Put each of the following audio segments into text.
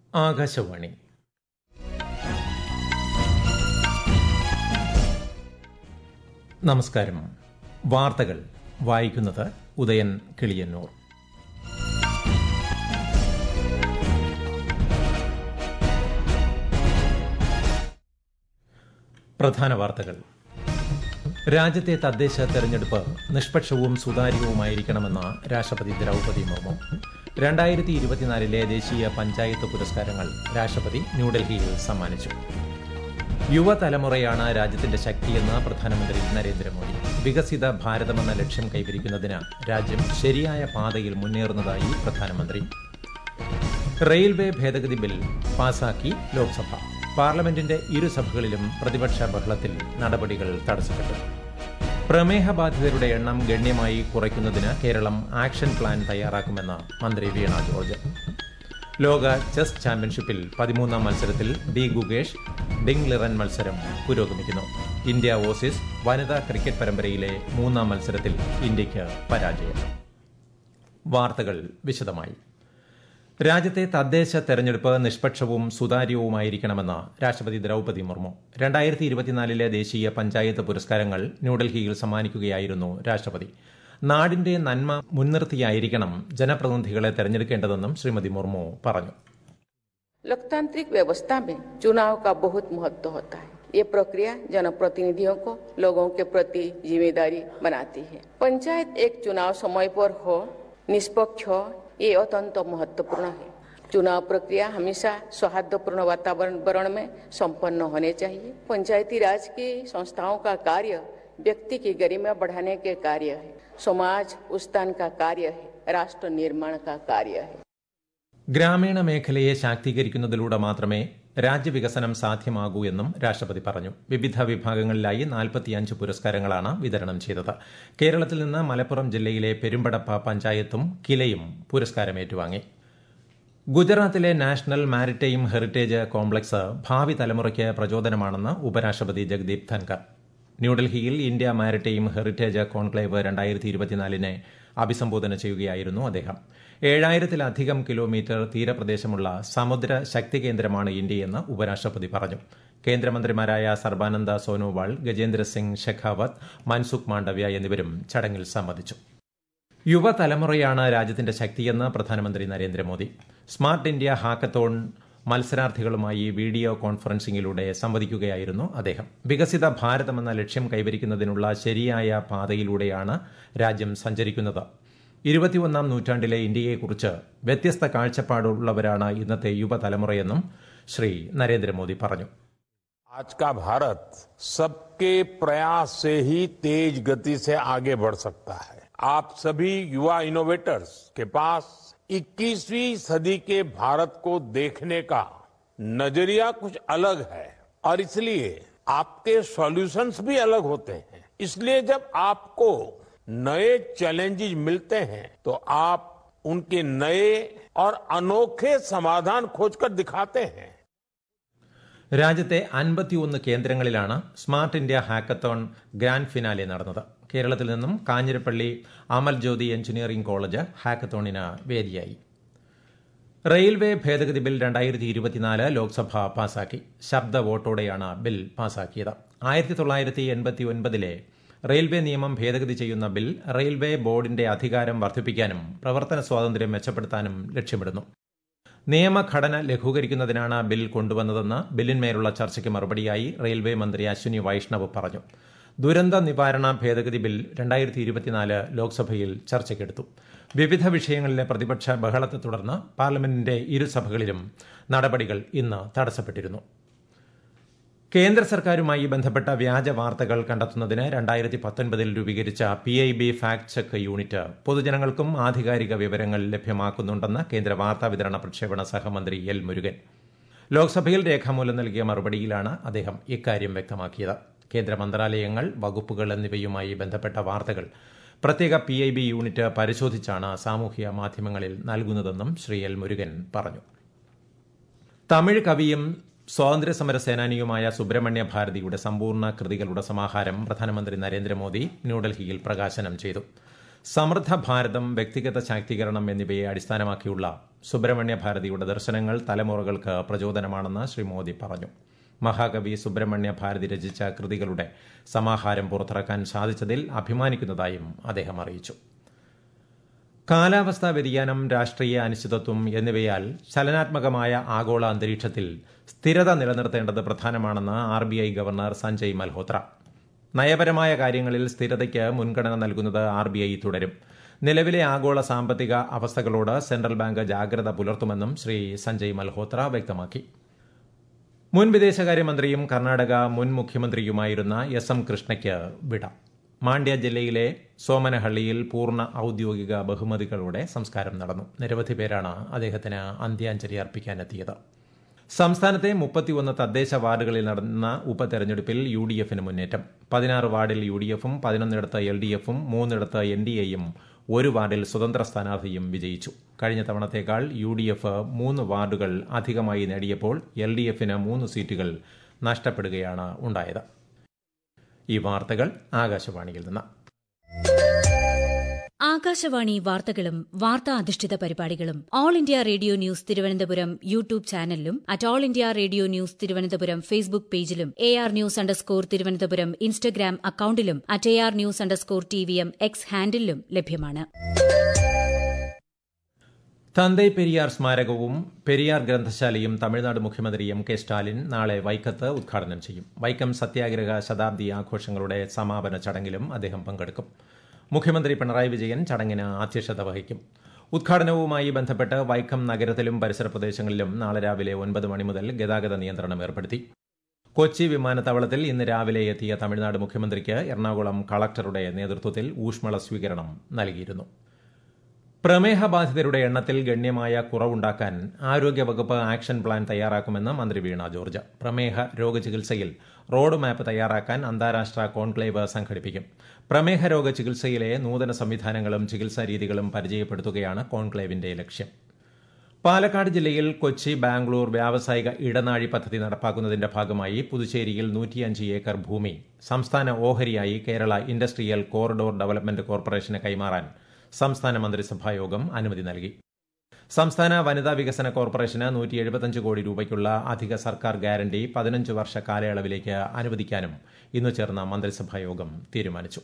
ആകാശവാണി നമസ്കാരം വാർത്തകൾ വായിക്കുന്നത് ഉദയൻ കിളിയന്നൂർ പ്രധാന വാർത്തകൾ രാജ്യത്തെ തദ്ദേശ തെരഞ്ഞെടുപ്പ് നിഷ്പക്ഷവും സുതാര്യവുമായിരിക്കണമെന്ന് രാഷ്ട്രപതി ദ്രൗപദി മുർമു രണ്ടായിരത്തി ഇരുപത്തിനാലിലെ ദേശീയ പഞ്ചായത്ത് പുരസ്കാരങ്ങൾ രാഷ്ട്രപതി ന്യൂഡൽഹിയിൽ സമ്മാനിച്ചു യുവതലമുറയാണ് രാജ്യത്തിന്റെ ശക്തിയെന്ന് പ്രധാനമന്ത്രി നരേന്ദ്രമോദി വികസിത ഭാരതമെന്ന ലക്ഷ്യം കൈവരിക്കുന്നതിന് രാജ്യം ശരിയായ പാതയിൽ മുന്നേറുന്നതായി പ്രധാനമന്ത്രി റെയിൽവേ ഭേദഗതി ബിൽ പാസാക്കി ലോക്സഭ പാർലമെന്റിന്റെ ഇരുസഭകളിലും പ്രതിപക്ഷ ബഹളത്തിൽ നടപടികൾ തടസ്സപ്പെട്ടു പ്രമേഹ ബാധിതരുടെ എണ്ണം ഗണ്യമായി കുറയ്ക്കുന്നതിന് കേരളം ആക്ഷൻ പ്ലാൻ തയ്യാറാക്കുമെന്ന് മന്ത്രി വീണ ജോർജ് ലോക ചെസ് ചാമ്പ്യൻഷിപ്പിൽ പതിമൂന്നാം മത്സരത്തിൽ ഡി ഗുഗേഷ് ഡിങ് ലിറൻ മത്സരം പുരോഗമിക്കുന്നു ഇന്ത്യ ഓസീസ് വനിതാ ക്രിക്കറ്റ് പരമ്പരയിലെ മൂന്നാം മത്സരത്തിൽ ഇന്ത്യയ്ക്ക് പരാജയം വാർത്തകൾ വിശദമായി രാജ്യത്തെ തദ്ദേശ തെരഞ്ഞെടുപ്പ് നിഷ്പക്ഷവും സുതാര്യവുമായിരിക്കണമെന്ന് രാഷ്ട്രപതി ദ്രൌപദി മുർമു രണ്ടായിരത്തി ഇരുപത്തിനാലിലെ ദേശീയ പഞ്ചായത്ത് പുരസ്കാരങ്ങൾ ന്യൂഡൽഹിയിൽ സമ്മാനിക്കുകയായിരുന്നു രാഷ്ട്രപതി നാടിന്റെ നന്മ മുൻനിർത്തിയായിരിക്കണം ജനപ്രതിനിധികളെ തെരഞ്ഞെടുക്കേണ്ടതെന്നും ശ്രീമതി മുർമു പറഞ്ഞു लोकतांत्रिक व्यवस्था में चुनाव का बहुत महत्व होता है ये प्रक्रिया जनप्रतिनिधियों को लोगों के प्रति जिम्मेदारी बनाती है पंचायत एक चुनाव समय पर हो निष्पक्ष हो ये अत्यंत महत्वपूर्ण है चुनाव प्रक्रिया हमेशा सौहार्दपूर्ण वातावरण में संपन्न होने चाहिए पंचायती राज की संस्थाओं का कार्य व्यक्ति की गरिमा बढ़ाने के कार्य है समाज उत्थान का कार्य है राष्ट्र निर्माण का कार्य है ഗ്രാമീണ മേഖലയെ ശാക്തീകരിക്കുന്നതിലൂടെ മാത്രമേ രാജ്യവികസനം സാധ്യമാകൂ എന്നും രാഷ്ട്രപതി പറഞ്ഞു വിവിധ വിഭാഗങ്ങളിലായി നാൽപ്പത്തിയഞ്ച് പുരസ്കാരങ്ങളാണ് വിതരണം ചെയ്തത് കേരളത്തിൽ നിന്ന് മലപ്പുറം ജില്ലയിലെ പെരുമ്പടപ്പ പഞ്ചായത്തും കിലയും പുരസ്കാരം ഏറ്റുവാങ്ങി ഗുജറാത്തിലെ നാഷണൽ മാരിടൈം ഹെറിറ്റേജ് കോംപ്ലക്സ് ഭാവി തലമുറയ്ക്ക് പ്രചോദനമാണെന്ന് ഉപരാഷ്ട്രപതി ജഗദീപ് ധൻകർ ന്യൂഡൽഹിയിൽ ഇന്ത്യ മാരിടൈം ഹെറിറ്റേജ് കോൺക്ലേവ് രണ്ടായിരത്തി ഇരുപത്തിനാലിനെ അഭിസംബോധന ചെയ്യുകയായിരുന്നു അദ്ദേഹം ഏഴായിരത്തിലധികം കിലോമീറ്റർ തീരപ്രദേശമുള്ള സമുദ്ര ശക്തി കേന്ദ്രമാണ് ഇന്ത്യയെന്ന് ഉപരാഷ്ട്രപതി പറഞ്ഞു കേന്ദ്രമന്ത്രിമാരായ സർബാനന്ദ സോനോവാൾ ഗജേന്ദ്ര സിംഗ് ഷെഖാവത്ത് മൻസുഖ് മാണ്ഡവ്യ എന്നിവരും ചടങ്ങിൽ സംബന്ധിച്ചു യുവതലമുറയാണ് രാജ്യത്തിന്റെ ശക്തിയെന്ന് പ്രധാനമന്ത്രി Narendra Modi smart India hackathon മത്സരാർത്ഥികളുമായി video കോൺഫറൻസിംഗിലൂടെ സംവദിക്കുകയായിരുന്നു അദ്ദേഹം വികസിത ഭാരതമെന്ന ലക്ഷ്യം കൈവരിക്കുന്നതിനുള്ള ശരിയായ പാതയിലൂടെയാണ് രാജ്യം സഞ്ചരിക്കുന്നത് ഇരുപത്തിയൊന്നാം നൂറ്റാണ്ടിലെ ഇന്ത്യയെക്കുറിച്ച് വ്യത്യസ്ത കാഴ്ചപ്പാടുള്ളവരാണ് ഇന്നത്തെ യുവതലമുറയെന്നും ശ്രീ നരേന്ദ്രമോദി പറഞ്ഞു आज का भारत सबके प्रयास से ही तेज गति से आगे बढ़ सकता है आप सभी युवा इनोवेटर्स के पास 21वीं सदी के भारत को देखने का नजरिया कुछ अलग है और इसलिए आपके सॉल्यूशंस भी अलग होते हैं इसलिए जब आपको नए चैलेंजेस मिलते हैं तो आप उनके नए और अनोखे समाधान खोजकर दिखाते हैं രാജ്യത്തെ അൻപത്തിയൊന്ന് കേന്ദ്രങ്ങളിലാണ് smart India hackathon grand finale നടന്നത് കേരളത്തിൽ നിന്നും കാഞ്ഞിരപ്പള്ളി അമൽ ജ്യോതി എഞ്ചിനീയറിംഗ് കോളേജ് ഹാക്കത്തോണിന് വേദിയായി റെയിൽവേ ഭേദഗതി ബിൽ രണ്ടായിരത്തി ഇരുപത്തിനാല് ലോക്സഭ പാസാക്കി ശബ്ദ വോട്ടോടെയാണ് ബിൽ പാസാക്കിയത് ആയിരത്തി തൊള്ളായിരത്തി എൺപത്തി ഒൻപതിലെ റെയിൽവേ നിയമം ഭേദഗതി ചെയ്യുന്ന ബിൽ റെയിൽവേ ബോർഡിന്റെ അധികാരം വർദ്ധിപ്പിക്കാനും പ്രവർത്തന സ്വാതന്ത്ര്യം മെച്ചപ്പെടുത്താനും ലക്ഷ്യമിടുന്നു നിയമഘടന ലഘൂകരിക്കുന്നതിനാണ് ബിൽ കൊണ്ടുവന്നതെന്ന് ബില്ലിന്മേലുള്ള ചർച്ചയ്ക്ക് മറുപടിയായി റെയിൽവേ മന്ത്രി അശ്വിനി വൈഷ്ണവ് പറഞ്ഞു ദുരന്ത നിവാരണ ഭേദഗതി ബിൽ രണ്ടായിരത്തി ഇരുപത്തിനാല് ലോക്സഭയിൽ ചർച്ചയ്ക്കെടുത്തു വിവിധ വിഷയങ്ങളിലെ പ്രതിപക്ഷ ബഹളത്തെ തുടർന്ന് പാർലമെന്റിന്റെ ഇരുസഭകളിലും നടപടികൾ ഇന്ന് തടസ്സപ്പെട്ടിരുന്നു കേന്ദ്ര സർക്കാരുമായി ബന്ധപ്പെട്ട വ്യാജ വാർത്തകൾ കണ്ടെത്തുന്നതിന് രണ്ടായിരത്തി പത്തൊൻപതിൽ രൂപീകരിച്ച P I B fact check unit പൊതുജനങ്ങൾക്കും ആധികാരിക വിവരങ്ങൾ ലഭ്യമാക്കുന്നുണ്ടെന്ന് കേന്ദ്ര വാർത്താവിതരണ പ്രക്ഷേപണ സഹമന്ത്രി എൽ മുരുകൻ ലോക്സഭയിൽ രേഖാമൂലം നൽകിയ മറുപടിയിലാണ് അദ്ദേഹം ഇക്കാര്യം വ്യക്തമാക്കിയത് കേന്ദ്ര മന്ത്രാലയങ്ങൾ വകുപ്പുകൾ എന്നിവയുമായി ബന്ധപ്പെട്ട വാർത്തകൾ പ്രത്യേക പി ഐ ബി യൂണിറ്റ് പരിശോധിച്ചാണ് സാമൂഹ്യ മാധ്യമങ്ങളിൽ നൽകുന്നതെന്നും ശ്രീ എൽ മുരുകൻ പറഞ്ഞു തമിഴ് കവിയും സ്വാതന്ത്ര്യസമര സേനാനിയുമായ സുബ്രഹ്മണ്യ ഭാരതിയുടെ സമ്പൂർണ്ണ കൃതികളുടെ സമാഹാരം പ്രധാനമന്ത്രി നരേന്ദ്രമോദി ന്യൂഡൽഹിയിൽ പ്രകാശനം ചെയ്തു സമൃദ്ധ ഭാരതം വ്യക്തിഗത ശാക്തീകരണം എന്നിവയെ അടിസ്ഥാനമാക്കിയുള്ള സുബ്രഹ്മണ്യ ഭാരതിയുടെ ദർശനങ്ങൾ തലമുറകൾക്ക് പ്രചോദനമാണെന്ന് ശ്രീ മോദി പറഞ്ഞു മഹാകവി സുബ്രഹ്മണ്യ ഭാരതി രചിച്ച കൃതികളുടെ സമാഹാരം പുറത്തിറക്കാൻ സാധിച്ചതിൽ അഭിമാനിക്കുന്നതായും അദ്ദേഹം അറിയിച്ചു കാലാവസ്ഥാ വ്യതിയാനം രാഷ്ട്രീയ അനിശ്ചിതത്വം എന്നിവയാൽ ചലനാത്മകമായ ആഗോള അന്തരീക്ഷത്തിൽ സ്ഥിരത നിലനിർത്തേണ്ടത് പ്രധാനമാണെന്ന് R B I governor Sanjay Malhotra നയപരമായ കാര്യങ്ങളിൽ സ്ഥിരതയ്ക്ക് മുൻഗണന നൽകുന്നത് ആർ ബി ഐ തുടരും നിലവിലെ ആഗോള സാമ്പത്തിക അവസ്ഥകളോട് സെൻട്രൽ ബാങ്ക് ജാഗ്രത പുലർത്തുമെന്നും ശ്രീ സഞ്ജയ് മൽഹോത്ര വ്യക്തമാക്കി മുൻ വിദേശകാര്യമന്ത്രിയും കർണാടക മുൻ മുഖ്യമന്ത്രിയുമായിരുന്ന എസ് എം കൃഷ്ണയ്ക്ക് വിട മാണ്ഡ്യ ജില്ലയിലെ സോമനഹള്ളിയിൽ പൂർണ്ണ ഔദ്യോഗിക ബഹുമതികളോടെ സംസ്കാരം നടന്നു നിരവധി പേരാണ് അദ്ദേഹത്തിന് അന്ത്യാഞ്ജലി അർപ്പിക്കാനെത്തിയത് സംസ്ഥാനത്തെ മുപ്പത്തിയൊന്ന് തദ്ദേശ വാർഡുകളിൽ നടന്ന ഉപതെരഞ്ഞെടുപ്പിൽ യു ഡി എഫിന് മുന്നേറ്റം പതിനാറ് വാർഡിൽ യു ഡി എഫും പതിനൊന്നിടത്ത് എൽ ഡി എഫും മൂന്നിടത്ത് എൻ ഡി എയും ഒരു വാർഡിൽ സ്വതന്ത്ര സ്ഥാനാർത്ഥിയും വിജയിച്ചു കഴിഞ്ഞ തവണത്തേക്കാൾ യു ഡി എഫ് മൂന്ന് വാർഡുകൾ അധികമായി നേടിയപ്പോൾ എൽ ഡി എഫിന് മൂന്ന് സീറ്റുകൾ നഷ്ടപ്പെടുകയാണ് ഉണ്ടായത് ഈ വാർത്തകൾ ആകാശവാണിയിൽ നിന്ന് ആകാശവാണി വാർത്തകളും വാർത്താ അധിഷ്ഠിത പരിപാടികളും all India radio news Thiruvananthapuram YouTube ചാനലിലും at all India radio news Thiruvananthapuram Facebook പേജിലും A R news underscore Thiruvananthapuram Instagram അക്കൌണ്ടിലും at A R news underscore T V M X ഹാൻഡിലും ലഭ്യമാണ് തന്തൈ പെരിയാർ സ്മാരകവും പെരിയാർ ഗ്രന്ഥശാലയും തമിഴ്നാട് മുഖ്യമന്ത്രി എം കെ സ്റ്റാലിൻ നാളെ വൈക്കത്ത് ഉദ്ഘാടനം ചെയ്യും വൈക്കം സത്യാഗ്രഹ ശതാബ്ദി ആഘോഷങ്ങളുടെ സമാപന ചടങ്ങിലും അദ്ദേഹം പങ്കെടുക്കും മുഖ്യമന്ത്രി പിണറായി വിജയൻ ചടങ്ങിന് അധ്യക്ഷത വഹിക്കും ഉദ്ഘാടനവുമായി ബന്ധപ്പെട്ട് വൈക്കം നഗരത്തിലും പരിസര പ്രദേശങ്ങളിലും നാളെ രാവിലെ ഒൻപത് മണി മുതൽ ഗതാഗത നിയന്ത്രണം ഏർപ്പെടുത്തി കൊച്ചി വിമാനത്താവളത്തിൽ ഇന്ന് രാവിലെ എത്തിയ തമിഴ്നാട് മുഖ്യമന്ത്രിക്ക് എറണാകുളം കളക്ടറുടെ നേതൃത്വത്തിൽ ഊഷ്മള സ്വീകരണം നൽകിയിരുന്നു പ്രമേഹ ബാധിതരുടെ എണ്ണത്തിൽ ഗണ്യമായ കുറവുണ്ടാക്കാൻ ആരോഗ്യവകുപ്പ് ആക്ഷൻ പ്ലാൻ തയ്യാറാക്കുമെന്ന് മന്ത്രി വീണ ജോർജ് പ്രമേഹ രോഗചികിത്സയിൽ റോഡ് മാപ്പ് തയ്യാറാക്കാൻ അന്താരാഷ്ട്ര കോൺക്ലേവ് സംഘടിപ്പിക്കും പ്രമേഹ രോഗ ചികിത്സയിലെ നൂതന സംവിധാനങ്ങളും ചികിത്സാ രീതികളും പരിചയപ്പെടുത്തുകയാണ് കോൺക്ലേവിന്റെ ലക്ഷ്യം പാലക്കാട് ജില്ലയിൽ കൊച്ചി ബാംഗ്ലൂർ വ്യാവസായിക ഇടനാഴി പദ്ധതി നടപ്പാക്കുന്നതിന്റെ ഭാഗമായി പുതുച്ചേരിയിൽ നൂറ്റിയഞ്ച് ഏക്കർ ഭൂമി സംസ്ഥാന ഓഹരിയായി കേരള ഇൻഡസ്ട്രിയൽ കോറിഡോർ ഡെവലപ്മെന്റ് കോർപ്പറേഷന് കൈമാറാൻ സംസ്ഥാന മന്ത്രിസഭാ യോഗം അനുമതി നൽകി സംസ്ഥാന വനിതാ വികസന കോർപ്പറേഷന് നൂറ്റി എഴുപത്തഞ്ച് കോടി രൂപയ്ക്കുള്ള അധിക സർക്കാർ ഗ്യാരണ്ടി പതിനഞ്ച് വർഷ കാലയളവിലേക്ക് അനുവദിക്കാനും ഇന്ന് ചേർന്ന മന്ത്രിസഭാ യോഗം തീരുമാനിച്ചു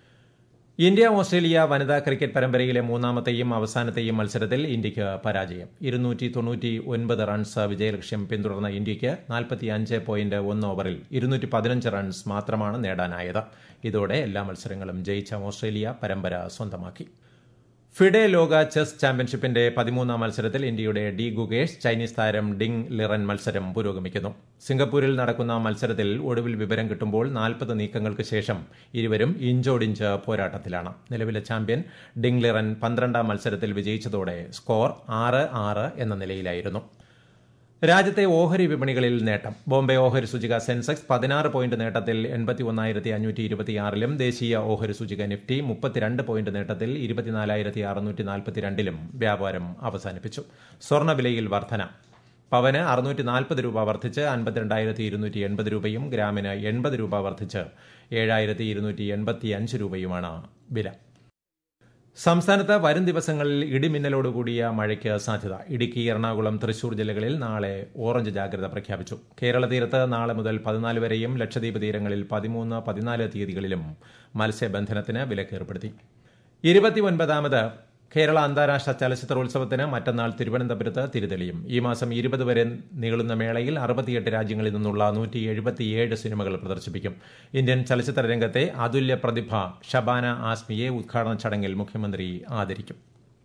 ഇന്ത്യ ഓസ്ട്രേലിയ വനിതാ ക്രിക്കറ്റ് പരമ്പരയിലെ മൂന്നാമത്തെയും അവസാനത്തെയും മത്സരത്തിൽ ഇന്ത്യയ്ക്ക് പരാജയം ഇരുന്നൂറ്റി തൊണ്ണൂറ്റി ഒൻപത് റൺസ് വിജയലക്ഷ്യം പിന്തുടർന്ന ഇന്ത്യയ്ക്ക് നാൽപ്പത്തിയഞ്ച് പോയിന്റ് ഒന്ന് ഓവറിൽ ഇരുന്നൂറ്റി പതിനഞ്ച് റൺസ് മാത്രമാണ് നേടാനായത് ഇതോടെ എല്ലാ മത്സരങ്ങളും ജയിച്ച ഓസ്ട്രേലിയ പരമ്പര സ്വന്തമാക്കി ഫിഡെ ലോക ചെസ് ചാമ്പ്യൻഷിപ്പിന്റെ പതിമൂന്നാം മത്സരത്തിൽ ഇന്ത്യയുടെ ഡി ഗുഗേഷ് ചൈനീസ് താരം ഡിങ് ലിറൻ മത്സരം പുരോഗമിക്കുന്നു സിംഗപ്പൂരിൽ നടക്കുന്ന മത്സരത്തിൽ ഒടുവിൽ വിവരം കിട്ടുമ്പോൾ നാൽപ്പത് നീക്കങ്ങൾക്ക് ശേഷം ഇരുവരും ഇഞ്ചോടിഞ്ച് പോരാട്ടത്തിലാണ് നിലവിലെ ചാമ്പ്യൻ ഡിങ് ലിറൻ പന്ത്രണ്ടാം മത്സരത്തിൽ വിജയിച്ചതോടെ സ്കോർ ആറ് ആറ് എന്ന നിലയിലായിരുന്നു രാജ്യത്തെ ഓഹരി വിപണികളിൽ നേട്ടം ബോംബെ ഓഹരി സൂചിക സെൻസെക്സ് പതിനാറ് പോയിന്റ് നേട്ടത്തിൽ എൺപത്തി ഒന്നായിരത്തി അഞ്ഞൂറ്റി ഇരുപത്തിയാറിലും ദേശീയ ഓഹരി സൂചിക നിഫ്റ്റി മുപ്പത്തിരണ്ട് പോയിന്റ് നേട്ടത്തിൽ ഇരുപത്തിനാലായിരത്തി അറുന്നൂറ്റി നാൽപ്പത്തിരണ്ടിലും വ്യാപാരം അവസാനിപ്പിച്ചു സ്വർണ്ണവിലയിൽ വർധന പവന് അറുന്നൂറ്റി നാൽപ്പത് രൂപ വർദ്ധിച്ച് അൻപത്തിരണ്ടായിരത്തി ഇരുന്നൂറ്റി എൺപത് രൂപയും ഗ്രാമിന് എൺപത് രൂപ വർദ്ധിച്ച് ഏഴായിരത്തി ഇരുന്നൂറ്റി എൺപത്തി അഞ്ച് രൂപയുമാണ് വില സംസ്ഥാനത്ത് വരും ദിവസങ്ങളിൽ ഇടിമിന്നലോടുകൂടിയ മഴയ്ക്ക് സാധ്യത ഇടുക്കി എറണാകുളം തൃശൂർ ജില്ലകളിൽ നാളെ ഓറഞ്ച് ജാഗ്രത പ്രഖ്യാപിച്ചു കേരള തീരത്ത് നാളെ മുതൽ പതിനാല് വരെയും ലക്ഷദ്വീപ് തീരങ്ങളിൽ പതിമൂന്ന് പതിനാല് തീയതികളിലും മത്സ്യബന്ധനത്തിന് വിലക്കേർപ്പെടുത്തി ഇരുപത്തിയൊൻപതാമത് കേരള അന്താരാഷ്ട്ര ചലച്ചിത്രോത്സവത്തിന് മറ്റന്നാൾ തിരുവനന്തപുരത്ത് തിരിതെളിയും ഈ മാസം ഇരുപത് വരെ നീളുന്ന മേളയിൽ അറുപത്തിയെട്ട് രാജ്യങ്ങളിൽ നിന്നുള്ള നൂറ്റി എഴുപത്തിയേഴ് സിനിമകൾ പ്രദർശിപ്പിക്കും ഇന്ത്യൻ ചലച്ചിത്ര രംഗത്തെ അതുല്യ പ്രതിഭ ഷബാന ആസ്മിയെ ഉദ്ഘാടന ചടങ്ങിൽ മുഖ്യമന്ത്രി ആദരിക്കും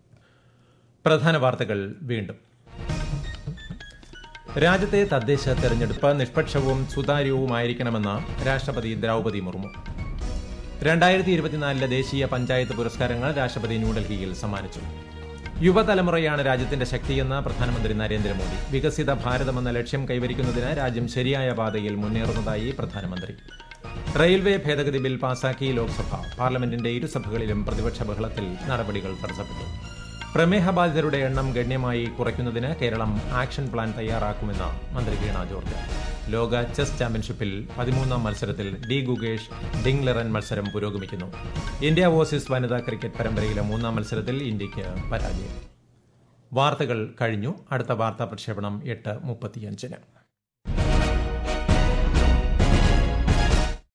പ്രധാന വാർത്തകൾ വീണ്ടും രാജ്യത്തെ തദ്ദേശ തെരഞ്ഞെടുപ്പ് നിഷ്പക്ഷവും സുതാര്യവുമായിരിക്കണമെന്ന് രാഷ്ട്രപതി ദ്രൌപതി മുർമു രണ്ടായിരത്തി ഇരുപത്തിനാലിലെ ദേശീയ പഞ്ചായത്ത് പുരസ്കാരങ്ങൾ രാഷ്ട്രപതി ന്യൂഡൽഹിയിൽ സമ്മാനിച്ചു യുവതലമുറയാണ് രാജ്യത്തിന്റെ ശക്തിയെന്ന് പ്രധാനമന്ത്രി നരേന്ദ്രമോദി വികസിത ഭാരതമെന്ന ലക്ഷ്യം കൈവരിക്കുന്നതിന് രാജ്യം ശരിയായ പാതയിൽ മുന്നേറുന്നതായി പ്രധാനമന്ത്രി റെയിൽവേ ഭേദഗതി ബിൽ പാസാക്കി ലോക്സഭ പാർലമെന്റിന്റെ ഇരുസഭകളിലും പ്രതിപക്ഷ ബഹളത്തിൽ നടപടികൾ തടസ്സപ്പെട്ടു പ്രമേഹബാധിതരുടെ എണ്ണം ഗണ്യമായി കുറയ്ക്കുന്നതിന് കേരളം ആക്ഷൻ പ്ലാൻ തയ്യാറാക്കുമെന്ന് മന്ത്രി വീണ ജോർജ് ലോക ചെസ് ചാമ്പ്യൻഷിപ്പിൽ പതിമൂന്നാം മത്സരത്തിൽ ഡി ഗുഗേഷ് ഡിംഗ്ലറൻ മത്സരം പുരോഗമിക്കുന്നു ഇന്ത്യ ഓസീസ് വനിതാ ക്രിക്കറ്റ് പരമ്പരയിലെ മൂന്നാം മത്സരത്തിൽ ഇന്ത്യയ്ക്ക് പരാജയം വാർത്തകൾ കഴിഞ്ഞു അടുത്ത വാർത്താ പ്രക്ഷേപണം എട്ട് മുപ്പത്തിയഞ്ചിന്